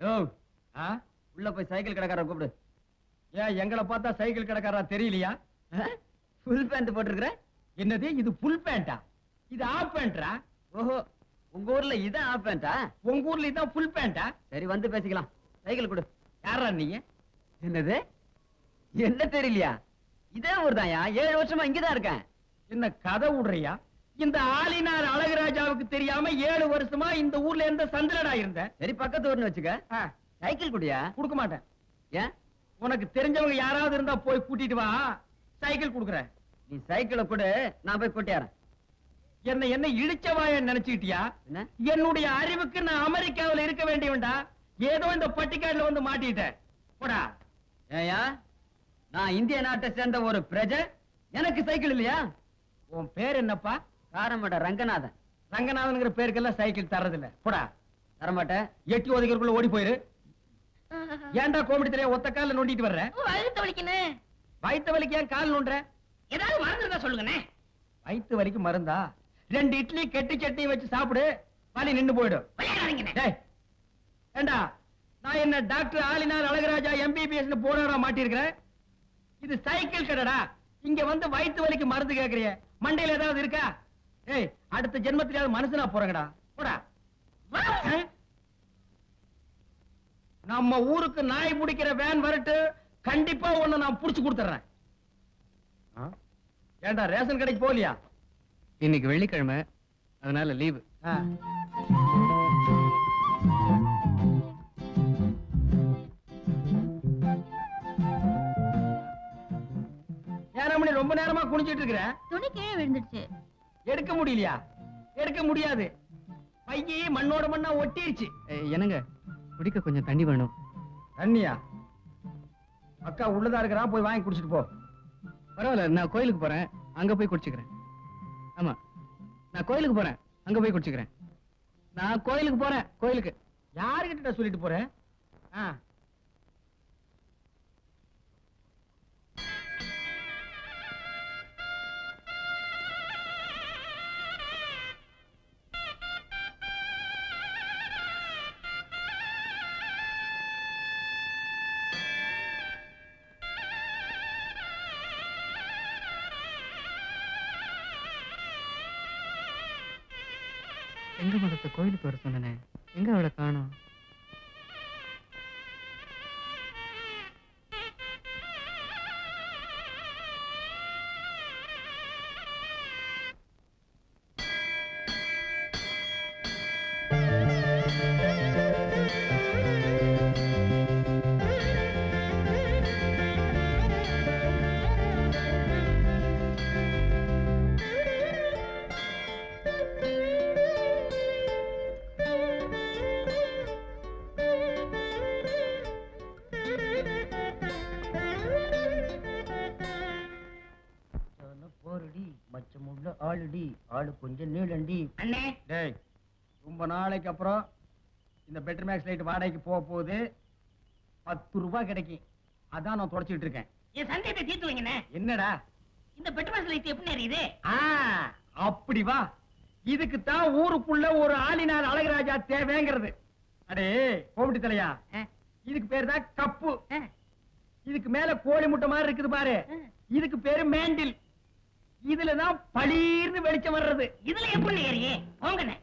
ஓ ஆ உள்ள போய் சைக்கிள் கடைக்காரரை கூப்பிடு ஏன் எங்களை பார்த்தா சைக்கிள் கடைக்காரா தெரியலையா ஃபுல் பேண்ட் போட்டிருக்கிற என்னது இது ஃபுல் பேண்டா இது ஆஃப் பேண்டா ஓஹோ உங்க ஊர்ல இதான் ஆஃப் பேண்டா உங்க ஊர்ல இதான் ஃபுல் பேண்டா சரி வந்து பேசிக்கலாம் சைக்கிள் கொடு யாரா நீங்க என்னது என்ன தெரியலையா இதே ஊர் தான்யா ஏழு வருஷமா இங்கதான் இருக்கேன் என்ன கதை விடுறியா இந்த ஆளினார் அழகுராஜாவுக்கு தெரியாம ஏழு வருஷமா இந்த ஊர்ல எந்த சந்திரடா இருந்த சரி பக்கத்து ஊர்னு வச்சுக்க ஆ, சைக்கிள் குடியா கொடுக்க மாட்டேன் ஏன் உனக்கு தெரிஞ்சவங்க யாராவது இருந்தா போய் கூட்டிட்டு வா சைக்கிள் கொடுக்குறேன் நீ சைக்கிளை கொடு நான் போய் கூட்டியாரன் என்ன என்ன இழிச்சவாய நினைச்சுக்கிட்டியா என்ன என்னுடைய அறிவுக்கு நான் அமெரிக்காவுல இருக்க வேண்டியவன்டா ஏதோ இந்த பட்டிக்காடுல வந்து மாட்டிட்டேன் போடா ஏயா நான் இந்திய நாட்டை சேர்ந்த ஒரு பிரஜை எனக்கு சைக்கிள் இல்லையா உன் பேர் என்னப்பா காரமட ரங்கநாதன் ரங்கநாதன்ங்கிற பேருக்கெல்லாம் சைக்கிள் தர்றதில்ல போடா தரமாட்டேன் எட்டி ஒதுக்கிறதுக்குள்ள ஓடி போயிரு ஏன்டா கோமடி தெரியா ஒத்த கால்ல நோண்டிட்டு வர்ற வயிற்று வலிக்குன்னு வயித்து வலிக்கு ஏன் கால் நோண்டுற ஏதாவது மருந்து இருந்தா சொல்லுங்கண்ணே வயித்து வலிக்கு மருந்தா ரெண்டு இட்லி கெட்டி சட்னி வச்சு சாப்பிடு வலி நின்னு போயிடும் விளையாடாதீங்கண்ணே டேய் ஏண்டா நான் என்ன டாக்டர் ஆலினார் அழகராஜா எம்பிபிஎஸ் போராட மாட்டிருக்கிறேன் இது சைக்கிள் கடைடா இங்க வந்து வயித்து வலிக்கு மருந்து கேக்குறிய மண்டையில ஏதாவது இருக்கா ஏய் அடுத்த ஜென்மத்திலாவது மனுஷனா போறங்கடா போடா ஆ? நம்ம ஊருக்கு நாய் பிடிக்கிற வேன் வரட்டு கண்டிப்பா ஒண்ணு நான் புடிச்சு கொடுத்துறேன் ஆ? ஏண்டா ரேஷன் கடைக்கு போகலையா இன்னைக்கு வெள்ளிக்கிழமை அதனால லீவு ஆ. ஏன் ரமணி ரொம்ப நேரமா குனிஞ்சிட்டு இருக்கிற துணி கீழே விழுந்துடுச்சு எடுக்க முடியலையா எடுக்க முடியாது பையி மண்ணோட மண்ணா ஒட்டிருச்சு என்னங்க குடிக்க கொஞ்சம் தண்ணி வேணும் தண்ணியா அக்கா உள்ளதா இருக்கிறா போய் வாங்கி குடிச்சிட்டு போ பரவாயில்ல நான் கோயிலுக்கு போறேன் அங்க போய் குடிச்சுக்கிறேன் ஆமா நான் கோயிலுக்கு போறேன் அங்க போய் குடிச்சுக்கிறேன் நான் கோயிலுக்கு போறேன் கோயிலுக்கு யாருகிட்ட சொல்லிட்டு போற ஆ. எங்க மதத்தை கோயிலுக்கு வர சொன்னனே எங்க அவளை காணோம் போரடி மச்சமுள்ள ஆளுடி ஆளு கொஞ்சம் நீளண்டி அண்ணே டேய் ரொம்ப நாளைக்கு அப்புறம் இந்த பெட்டர் மேக்ஸ் லைட் வாடகைக்கு போக போகுது பத்து ரூபாய் கிடைக்கும் அதான் நான் தொடச்சிட்டு இருக்கேன் என் சந்தேகத்தை தீர்த்து வைங்கண்ணே என்னடா இந்த பெட்ரோல் லைட் எப்படி எரியுது ஆ அப்படி வா இதுக்கு தான் ஊருக்குள்ள ஒரு ஆளினார் அழகராஜா தேவைங்கிறது அடே கோமிட்டி தலையா ஆ, இதுக்கு பேரு தான் கப்பு ஆ, இதுக்கு மேல கோழி முட்டை மாதிரி இருக்குது பாரு ஆ. இதுக்கு பேரு மேண்டில் இதுலதான் பளீர்னு வெளிச்சம் வர்றது இதுல எப்படி ஏறியே போங்கண்ணே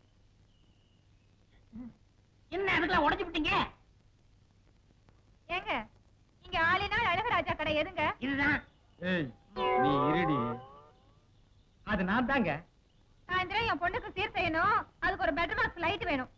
என்ன அதுக்கெல்லாம் உடைச்சு விட்டீங்க ஏங்க இங்க ஆளினால் அழகராஜா கடை எதுங்க இதுதான் ஏய் நீ இருடி அது நான் தாங்க சாயந்தரம் என் பொண்ணுக்கு சீர் செய்யணும் அதுக்கு ஒரு பெட்டர் பாக்ஸ் லைட் வேணும்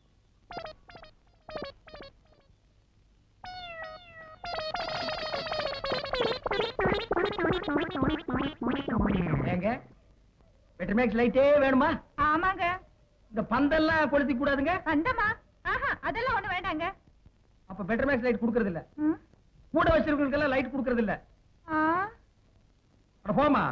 ஏங்க பெட்டர் மேக்ஸ் லைட்டே வேணுமா ஆமாங்க இந்த பந்தெல்லாம் கொளுத்தி கூடாதுங்க வந்தமா ஆஹா அதெல்லாம் ஒண்ணு வேண்டாங்க அப்ப பெட்டர் மேக்ஸ் லைட் கொடுக்கறது இல்ல ம். கூட வச்சிருக்கவங்களுக்கெல்லாம் லைட் கொடுக்கறது இல்ல ஆ, அட போமா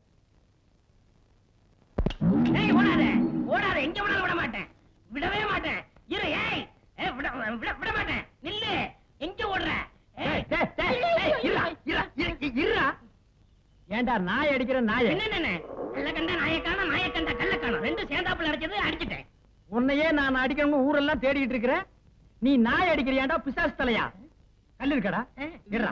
ஏய் ஓடாத ஓடாத எங்க விடாத விட மாட்டேன் விடவே மாட்டேன் இரு ஏய் ஏய், விட விட விட மாட்டேன் நில்லு எங்க ஓடுற ஏய், டேய், டேய், டேய், இருடா, இருடா, இரு, இருடா. ஏன்டா நாய் அடிக்கிற நாய என்ன கள்ள கண்ட நாயக்கான நாயக்கண்ட கள்ள காணும் ரெண்டும் சேர்ந்தாப்புல அடிச்சது அடிச்சிட்டேன் உன்னையே நான் அடிக்கணும் ஊரெல்லாம் தேடிட்டு இருக்கிறேன் நீ நாய் அடிக்கிறியாண்டா பிசாசு தலையா கல்லு இருக்கடா இருடா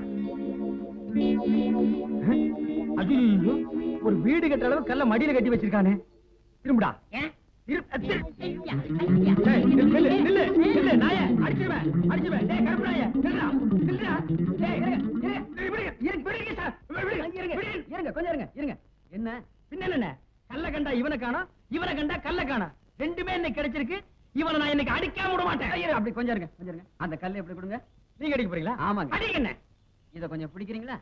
ஐயோ ஒரு வீடு கட்டுற அளவு கல்ல மடியில கட்டி வச்சிருக்கானே திரும்புடா ஏன்? திரு- அ, திரு- ஐயா, டேய், நில்லு, நில்லு, நில்லு, நில்லு, நாயே, அடிச்சிருவேன், அடிச்சிருவேன். டேய், கருப்பு நாயே, நில்லுடா, நில்லுடா. டேய், இருங்க, இருங்க, விடுங்க, இருங்க, விடுங்க சார், விடுங்க, இருங்க, இருங்க, கொஞ்சம் இருங்க, இருங்க. என்ன பின்ன என்ன கல்ல கண்டா இவனை காணோம் இவனை கண்டா கல்ல காணோம் ரெண்டுமே இன்னைக்கு கிடைச்சிருக்கு இவனை நான் இன்னைக்கு அடிக்காம விட மாட்டேன் ஐயோ, அப்படி கொஞ்சம் இருங்க கொஞ்சம் இருங்க அந்த கல்லை எப்படி கொடுங்க நீங்க அடிக்க போறீங்களா ஆமாங்க. அடிங்க என்ன இத கொஞ்சம் பிடிக்கிறீங்களா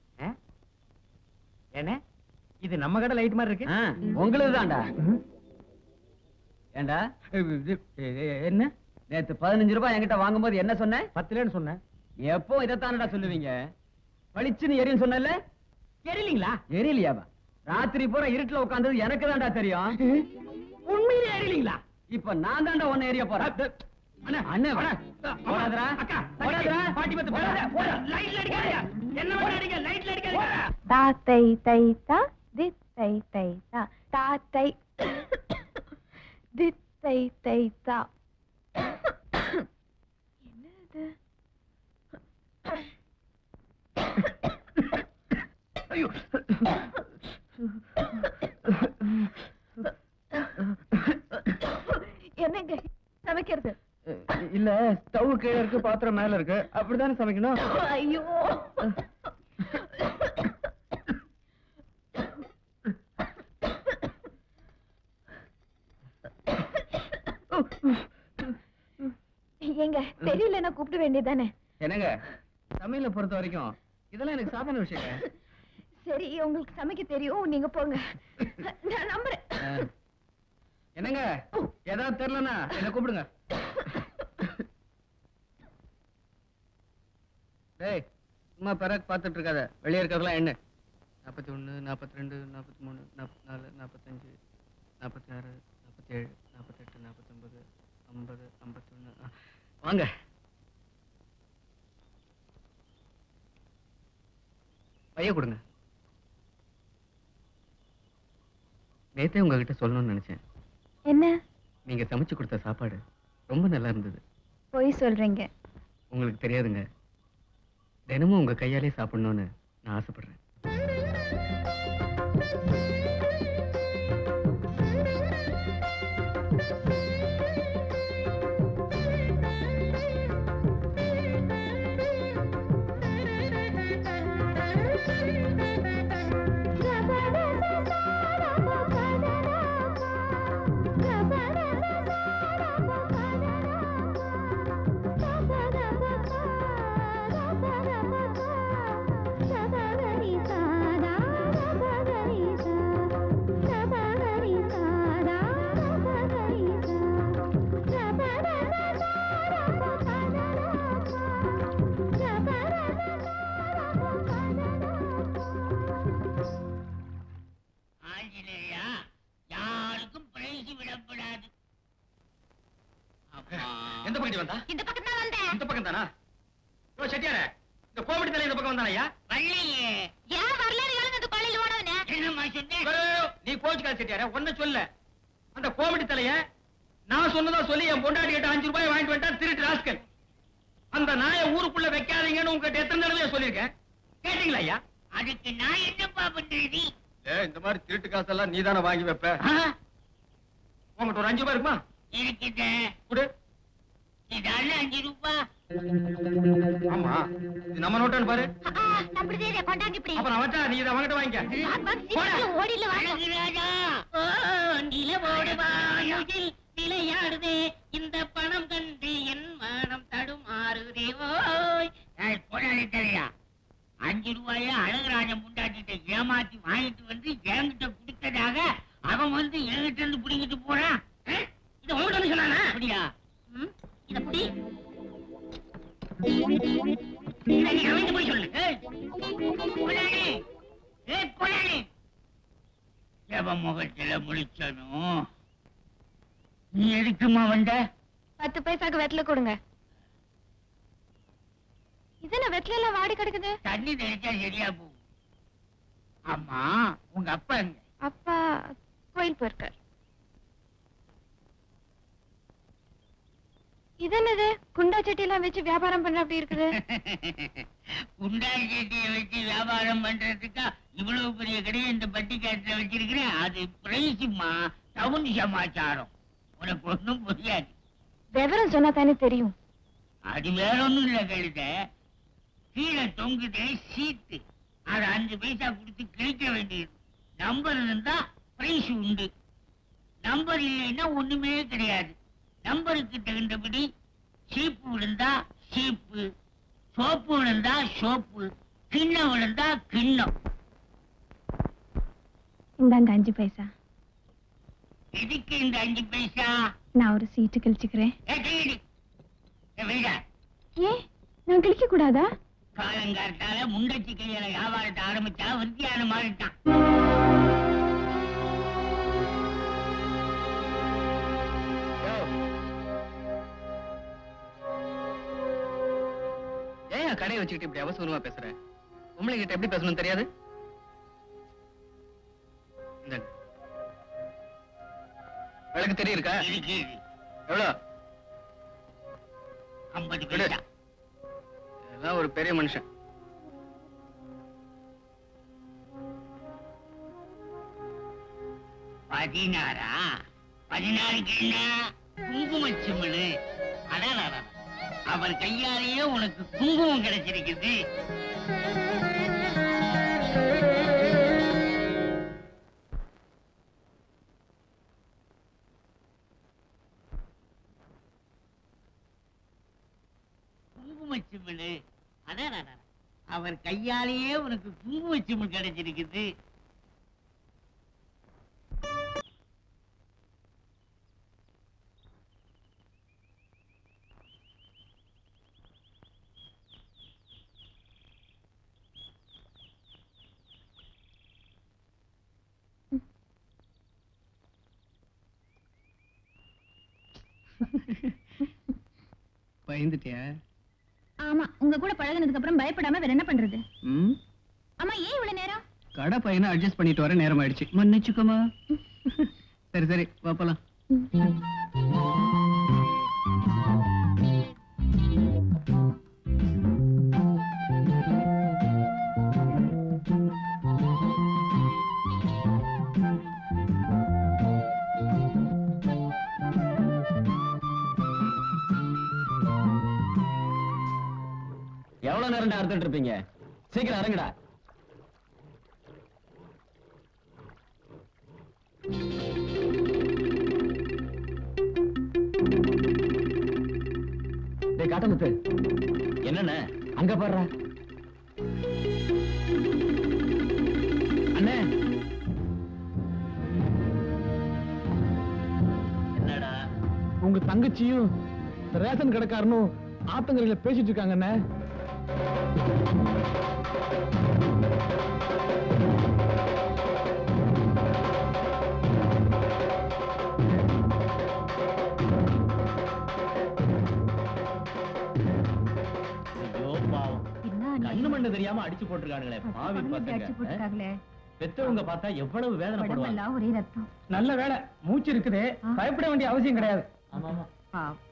என்ன இது நம்ம கடை லைட் மாதிரி இருக்கு ஆ, உங்களுது தான்டா ஏண்டா இது, இது, என்ன நேத்து பதினஞ்சு ரூபாய் என்கிட்ட வாங்கும்போது என்ன சொன்னேன் பத்துலன்னு சொன்னேன் எப்போ இதைத்தானடா சொல்லுவீங்க பளிச்சுன்னு எரியும் சொன்னல எரியலீங்களா எரியலையாவா ராத்திரி பூரா இருட்டுல உட்கார்ந்தது எனக்கு தான்டா தெரியும் உண்மையிலே எரியலீங்களா இப்ப நான் தான்டா ஒன்னு எரிய போறேன் அண்ணா, அண்ணே, வா. அண்ணா, போடாதடா. அக்கா, போடாதடா. பாட்டி பத்து போடாத, போடா. லைட்ல அடிக்காதீங்க. என்ன வேணா அடிங்க, லைட்ல அடிக்காதீங்க. தாத்தை தைத்தா தித்தை தைத்தா தாத்தை தித்தை தைத்தா என்னது என்னங்க சமைக்கிறது இல்ல ஸ்டவ் கீழே இருக்கு பாத்திரம் மேல இருக்கு அப்படிதானே சமைக்கணும் ஐயோ ஏங்க தெரியலன்னா கூப்பிட வேண்டியதானே என்னங்க சமையல பொறுத்த வரைக்கும் இதெல்லாம் எனக்கு சாதாரண விஷயங்க சரி உங்களுக்கு சமைக்க தெரியும் நீங்க போங்க நான் நம்புறேன் அஹ், என்னங்க ஏதாவது தெரியலனா என்ன கூப்பிடுங்க டேய் சும்மா பிறகு பார்த்துட்டு இருக்காத வெளியே இருக்கிறதெல்லாம் என்ன நாற்பத்தி ஒன்று நாற்பத்தி ரெண்டு நாற்பத்தி மூணு நாற்பத்தி நாலு நாற்பத்தஞ்சு நாற்பத்தி ஆறு நாற்பத்தேழு நாற்பத்தெட்டு நாற்பத்தொம்பது ஐம்பது ஐம்பத்தி ஒன்று வாங்க பைய கொடுங்க நேத்தே உங்ககிட்ட சொல்லணும்னு நினைச்சேன் என்ன நீங்க சமைச்சு கொடுத்த சாப்பாடு ரொம்ப நல்லா இருந்தது பொய் சொல்றீங்க உங்களுக்கு தெரியாதுங்க தினமும் உங்க கையாலே சாப்பிடணும்னு நான் ஆசைப்படுறேன் ஆஞ்சநேயா யாருக்கும் பிரைஸ் விடப்படாது அப்பா. எந்த பக்கம் வந்தா இந்த பக்கம் தான் வந்தேன் இந்த பக்கம் தானா ஓ செட்டியாரே இந்த கோமடி தலை இந்த பக்கம் வந்தானயா வரலையே ஏன் வரலாறு எழுந்து அந்த கொள்ளையில் ஓடவனே என்னம்மா சொன்னேன் நீ கோச்சுக்காத செட்டியாரே ஒன்ன சொல்ல அந்த கோமடி தலைய நான் சொன்னதா சொல்லி என் பொண்டாட்டி கிட்ட அஞ்சு ரூபாய் வாங்கிட்டு வந்துட்டா திருட்டு ராஸ்கல் அந்த நாயை ஊருக்குள்ள வைக்காதீங்கன்னு உங்ககிட்ட எத்தனை தடவை சொல்லியிருக்கேன் கேட்டீங்களா ஐயா அதுக்கு நான் என்னப்பா பண்றது இந்த மாதிரி திருட்டு காசெல்லாம் நீ தானே வாங்கி வைப்ப உங்ககிட்ட ஒரு அஞ்சு ரூபாய் இருக்குமா எனக்கு இந்த கொடு இதால அஞ்சு ரூபா ஆமா இது நம்ம நோட்டான்னு பாரு அப்படிதே கொண்டாங்க இப்படி அப்புறம் அவட்டா நீ இதை அவங்கிட்ட வாங்கிக்க ஓடில அழகுராஜா ஓ நிலவோடு வாயுதில் விளையாடுதே இந்த பணம் கண்டு என் மனம் தடுமாறுதே ஓய் ஏய், போடாதே தலையா அஞ்சு ரூபாய அழகுராஜன் முண்டாட்டிட்ட ஏமாத்தி வாங்கிட்டு வந்து என்கிட்ட கொடுத்ததாக அவன் வந்து என்கிட்ட இருந்து புடிங்கிட்டு போறான் அஹ்? இத உங்ககிட்ட வந்து சொன்னானா அப்படியா ம்? இத புடி இத நீ அவன்கிட்ட போய் சொல்லு ஏய், போடாதே. ஏய், போடாதே. எவன் முகத்துல முழிச்சனும் நீ எதுக்குமா வந்த பத்து பைசாக்கு வெத்தல கொடுங்க இதென்ன வெத்தல எல்லாம் வாடி கிடக்குது தண்ணி தெளிச்சா சரியா போகும் ஆமா உங்க அப்பா எங்க அப்பா கோயில் போயிருக்கார் இது என்னது குண்டா சட்டி எல்லாம் வச்சு வியாபாரம் பண்ற அப்படி இருக்குது குண்டாய் சட்டியை வச்சு வியாபாரம் பண்றதுக்கா இவ்வளவு பெரிய கடையை இந்த பட்டிக்காட்டுல வச்சிருக்கிறேன் அது பிரைஸுமா டவுன் சமாச்சாரம் உனக்கு ஒண்ணும் புரியாது விவரம் சொன்னா தானே தெரியும் அது வேற ஒண்ணும் இல்ல கழுத கீழே தொங்குதே சீட்டு அது அஞ்சு பைசா கொடுத்து கிழிக்க வேண்டியது நம்பர் இருந்தா பிரைஸ் உண்டு நம்பர் இல்லைன்னா ஒண்ணுமே கிடையாது நம்பருக்கு தகுந்தபடி சீப்பு விழுந்தா சீப்பு சோப்பு விழுந்தா சோப்பு கிண்ணம் விழுந்தா கிண்ணம் இந்தாங்க அஞ்சு பைசா எதுக்கு இந்த அஞ்சு பைசா நான் ஒரு சீட்டு கிழிச்சுக்கிறேன் ஏ, கையெடு. ஏ, வைடா. ஏன் நான் கிழிக்க கூடாதா காலங்காத்தால முண்டச்சி கையில வியாபாரத்தை ஆரம்பிச்சா விருத்தியான மாறிட்டான் ஏன் கடையை வச்சுக்கிட்டு இப்படி அவசரமா பேசுற உங்களை கிட்ட எப்படி பேசணும் தெரியாது இந்தாங்க. விளக்கு தெரியிருக்கா இருக்கு இது. எவ்வளோ ஐம்பது விடு. பைசா எல்லாம் ஒரு பெரிய மனுஷன் பதினாறா பதினாறுக்கு என்ன குங்குமச்சிம்மனு அடடா அவர் கையாலேயே உனக்கு குங்குமம் கிடைச்சிருக்குது குங்குமச்சிம்மனு அடடா அவர் கையாலேயே உனக்கு குங்குமச்சிம்மன் கிடைச்சிருக்குது பயந்துட்டியா ஆமா உங்க கூட பழகுனதுக்கு அப்புறம் பயப்படாம வேற என்ன பண்றது ம் ஆமா ஏன் இவ்வளவு நேரம் கடை பையனை அட்ஜஸ்ட் பண்ணிட்டு வர நேரம் ஆயிடுச்சு மன்னிச்சுக்கோமா சரி சரி வா போலாம் எவ்வளவு நேரம் அறுத்துட்டு இருப்பீங்க சீக்கிரம் இறங்குடா டேய் காட்டமுத்து என்னண்ணே அங்க பாடுறா அண்ணே என்னடா உங்க தங்கச்சியும் ரேஷன் கடைக்காரனும் ஆத்தங்கரையில பேசிட்டு இருக்காங்கண்ணே ஐயோ பாவம் கண்ணு மண்ணு தெரியாம அடிச்சு போட்டிருக்கானுங்களே பாவி பசங்க பெத்தவங்க பார்த்தா எவ்வளவு வேதனைப்படுவாங்க ஒரே ரத்தம் நல்ல வேலை மூச்சு இருக்குது பயப்பட வேண்டிய அவசியம் கிடையாது ஆமா ஆமா பாவம்